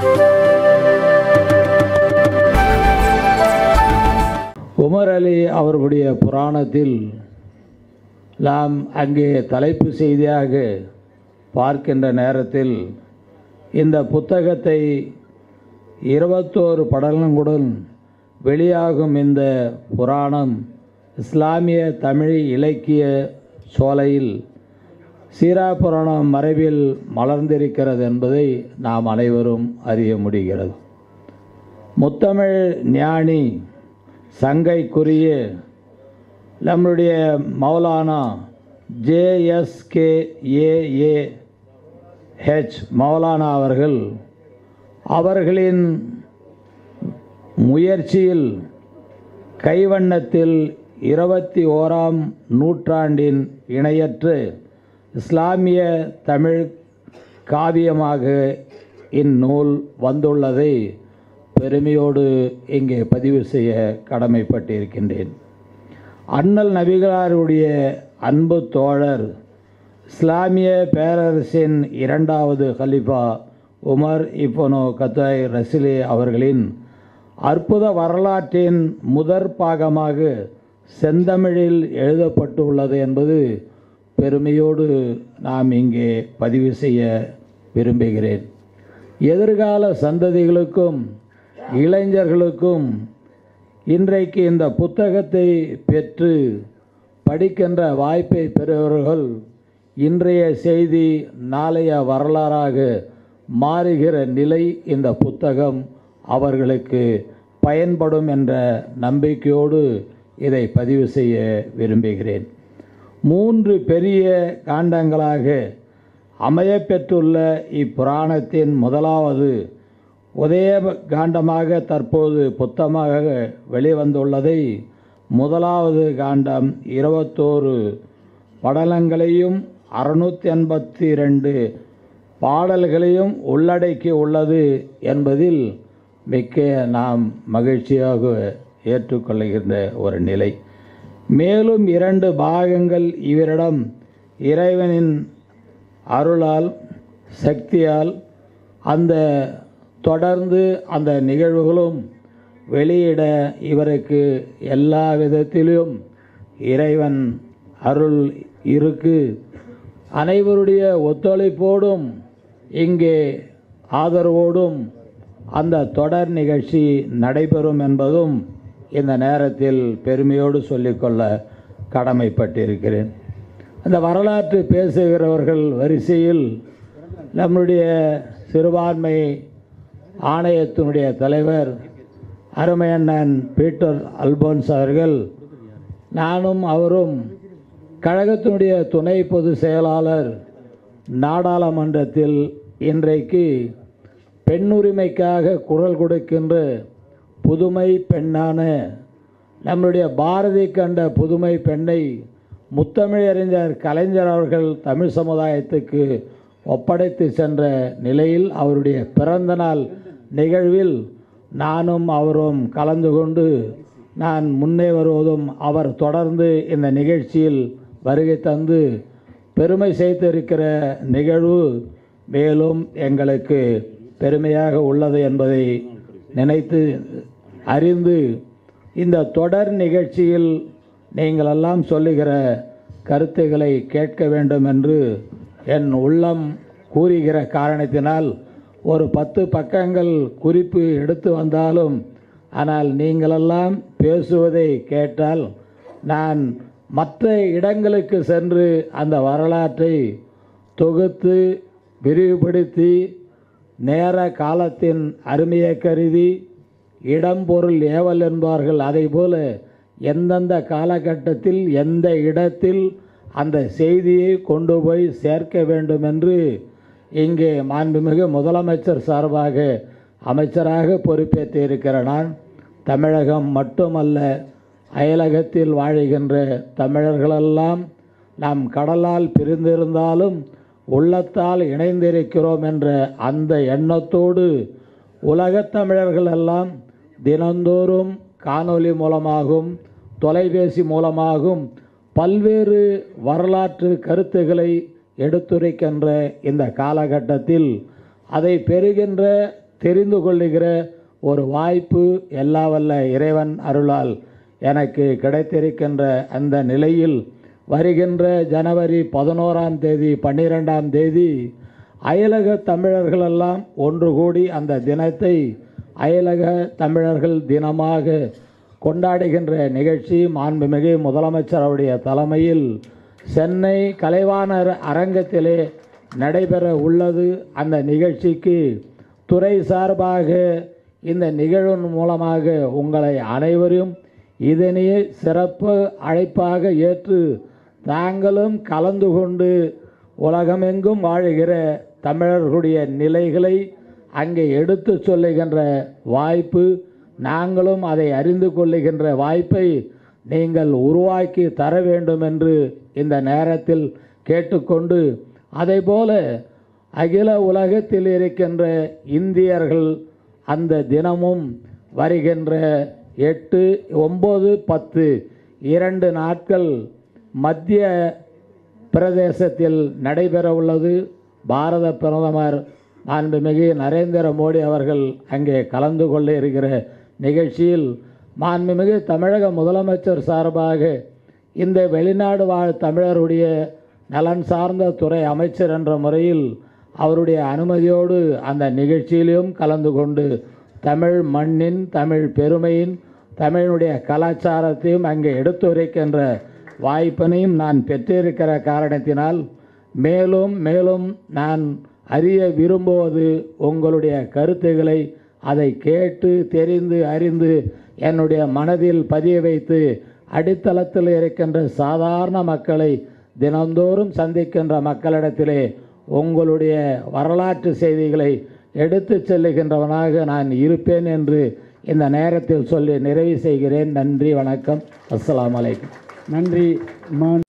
Umar அலி அவர்களுடைய புராணத்தில் நாம் அங்கே தலைப்பு செய்தியாக பார்க்கின்ற நேரத்தில் இந்த புத்தகத்தை இருபத்தோரு படலங்களுடன் வெளியாகும் இந்த புராணம் இஸ்லாமிய தமிழ் இலக்கிய சோலையில் சீரா புராணம் மறைவில் மலர்ந்திருக்கிறது என்பதை நாம் அனைவரும் அறிய முடிகிறது முத்தமிழ் ஞானி சங்கைக்குரிய நம்முடைய மௌலானா ஜேஎஸ்கே ஏஏ ஹெச் மௌலானா அவர்கள் அவர்களின் முயற்சியில் கைவண்ணத்தில் இருபத்தி ஓராம் நூற்றாண்டின் இணையற்று இஸ்லாமிய தமிழ் காவியமாக இந்நூல் வந்துள்ளதை பெருமையோடு இங்கே பதிவு செய்ய கடமைப்பட்டிருக்கின்றேன் அண்ணல் நபிகளாருடைய அன்பு தோழர் இஸ்லாமிய பேரரசின் இரண்டாவது கலிஃபா உமர் இப்னு கத்தாய் ரசிலே அவர்களின் அற்புத வரலாற்றின் முதற் பாகமாக செந்தமிழில் எழுதப்பட்டுள்ளது என்பது பெருமையோடு நாம் இங்கே பதிவு செய்ய விரும்புகிறேன் எதிர்கால சந்ததிகளுக்கும் இளைஞர்களுக்கும் இன்றைக்கு இந்த புத்தகத்தை பெற்று படிக்கின்ற வாய்ப்பை பெறுபவர்கள் இன்றைய செய்தி நாளைய வரலாறாக மாறுகிற நிலை இந்த புத்தகம் அவர்களுக்கு பயன்படும் என்ற நம்பிக்கையோடு இதை பதிவு செய்ய விரும்புகிறேன் மூன்று பெரிய காண்டங்களாக அமையப்பெற்றுள்ள இப்புராணத்தின் முதலாவது உதய காண்டமாக தற்போது புத்தமாக வெளிவந்துள்ளதை முதலாவது காண்டம் இருபத்தோரு படலங்களையும் அறுநூற்றி எண்பத்தி ரெண்டு பாடல்களையும் உள்ளடக்கி உள்ளது என்பதில் மிக்க நாம் மகிழ்ச்சியாக ஏற்றுக்கொள்கின்ற ஒரு நிலை மேலும் இரண்டு பாகங்கள் இவரிடம் இறைவனின் அருளால் சக்தியால் அந்த தொடர்ந்து அந்த நிகழ்வுகளும் வெளியிட இவருக்கு எல்லா விதத்திலும் இறைவன் அருள் இருக்கு அனைவருடைய ஒத்துழைப்போடும் இங்கே ஆதரவோடும் அந்த தொடர் நிகழ்ச்சி நடைபெறும் என்பதும் இந்த நேரத்தில் பெருமையோடு சொல்லிக்கொள்ள கடமைப்பட்டிருக்கிறேன் அந்த வரலாற்று பேசுகிறவர்கள் வரிசையில் நம்முடைய சிறுபான்மை ஆணையத்தினுடைய தலைவர் அருமையண்ணன் பீட்டர் அல்போன்ஸ் அவர்கள் நானும் அவரும் கழகத்தினுடைய துணை பொதுச் செயலாளர் நாடாளுமன்றத்தில் இன்றைக்கு பெண்ணுரிமைக்காக குரல் கொடுக்கின்ற புதுமை பெண்ணான நம்முடைய பாரதி கண்ட புதுமை பெண்ணை முத்தமிழறிஞர் கலைஞர் அவர்கள் தமிழ் சமுதாயத்துக்கு ஒப்படைத்து சென்ற நிலையில் அவருடைய பிறந்த நாள் நிகழ்வில் நானும் அவரும் கலந்து கொண்டு நான் முன்னே வருவதும் அவர் தொடர்ந்து இந்த நிகழ்ச்சியில் வருகை தந்து பெருமை செய்திருக்கிற நிகழ்வு மேலும் எங்களுக்கு பெருமையாக உள்ளது என்பதை நினைத்து அறிந்து இந்த தொடர் நிகழ்ச்சியில் நீங்களெல்லாம் சொல்லுகிற கருத்துக்களை கேட்க வேண்டும் என்று என் உள்ளம் கூறுகிற காரணத்தினால் ஒரு பத்து பக்கங்கள் குறிப்பு எடுத்து வந்தாலும் ஆனால் நீங்களெல்லாம் பேசுவதை கேட்டால் நான் மற்ற இடங்களுக்கு சென்று அந்த வரலாற்றை தொகுத்து விரிவுபடுத்தி நேர காலத்தின் அருமையை கருதி இடம் பொருள் ஏவல் என்பார்கள் அதைபோல எந்தெந்த காலகட்டத்தில் எந்த இடத்தில் அந்த செய்தியை கொண்டு போய் சேர்க்க வேண்டும் என்று இங்கே மாண்புமிகு முதலமைச்சர் சார்பாக அமைச்சராக பொறுப்பேற்று இருக்கிற நான் தமிழகம் மட்டுமல்ல அயலகத்தில் வாழுகின்ற தமிழர்களெல்லாம் நாம் கடலால் பிரிந்திருந்தாலும் உள்ளத்தால் இணைந்திருக்கிறோம் என்ற அந்த எண்ணத்தோடு உலகத் தமிழர்கள் எல்லாம் தினந்தோறும் காணொளி மூலமாகவும் தொலைபேசி மூலமாகவும் பல்வேறு வரலாற்று கருத்துக்களை எடுத்துரைக்கின்ற இந்த காலகட்டத்தில் அதை பெறுகின்ற தெரிந்து கொள்ளுகிற ஒரு வாய்ப்பு எல்லா வல்ல இறைவன் அருளால் எனக்கு கிடைத்திருக்கின்ற அந்த நிலையில் வருகின்ற ஜனவரி பதினோராம் தேதி பன்னிரெண்டாம் தேதி அயலக தமிழர்களெல்லாம் ஒன்று கூடி அந்த தினத்தை அயலக தமிழர்கள் தினமாக கொண்டாடுகின்ற நிகழ்ச்சி மாண்புமிகு முதலமைச்சருடைய தலைமையில் சென்னை கலைவாணர் அரங்கத்திலே நடைபெற உள்ளது அந்த நிகழ்ச்சிக்கு துறை சார்பாக இந்த நிகழ்வின் மூலமாக உங்களை அனைவரும் இதனையே சிறப்பு அழைப்பாக ஏற்று தாங்களும் கலந்து கொண்டு உலகமெங்கும் வாழுகிற தமிழர்களுடைய நிலைகளை அங்கே எடுத்து சொல்லுகின்ற வாய்ப்பு நாங்களும் அதை அறிந்து கொள்ளுகின்ற வாய்ப்பை நீங்கள் உருவாக்கி தர வேண்டும் என்று இந்த நேரத்தில் கேட்டுக்கொண்டு அதேபோல அகில உலகத்தில் இருக்கின்ற இந்தியர்கள் அந்த தினமும் வருகின்ற எட்டு ஒம்பது பத்து இரண்டு நாட்கள் மத்திய பிரதேசத்தில் நடைபெற உள்ளது பாரத பிரதமர் மாண்புமிகு நரேந்திர மோடி அவர்கள் அங்கே கலந்து கொள்ள இருக்கிற நிகழ்ச்சியில் மாண்புமிகு தமிழக முதலமைச்சர் சார்பாக இந்த வெளிநாடு வாழ் தமிழருடைய நலன் சார்ந்த துறை அமைச்சர் என்ற முறையில் அவருடைய அனுமதியோடு அந்த நிகழ்ச்சியிலும் கலந்து கொண்டு தமிழ் மண்ணின் தமிழ் பெருமையின் தமிழுடைய கலாச்சாரத்தையும் அங்கே எடுத்துரைக்கின்ற வாய்ப்பினையும் நான் பெற்றிருக்கிற காரணத்தினால் மேலும் மேலும் நான் அறிய விரும்புவது உங்களுடைய கருத்துக்களை அதை கேட்டு தெரிந்து அறிந்து என்னுடைய மனதில் பதிய வைத்து அடித்தளத்தில் இருக்கின்ற சாதாரண மக்களை தினந்தோறும் சந்திக்கின்ற மக்களிடத்திலே உங்களுடைய வரலாற்று செய்திகளை எடுத்து செல்லுகின்றவனாக நான் இருப்பேன் என்று இந்த நேரத்தில் சொல்லி நிறைவு செய்கிறேன் நன்றி வணக்கம் அஸ்ஸலாமு அலைக்கும் நன்றி மாண்பு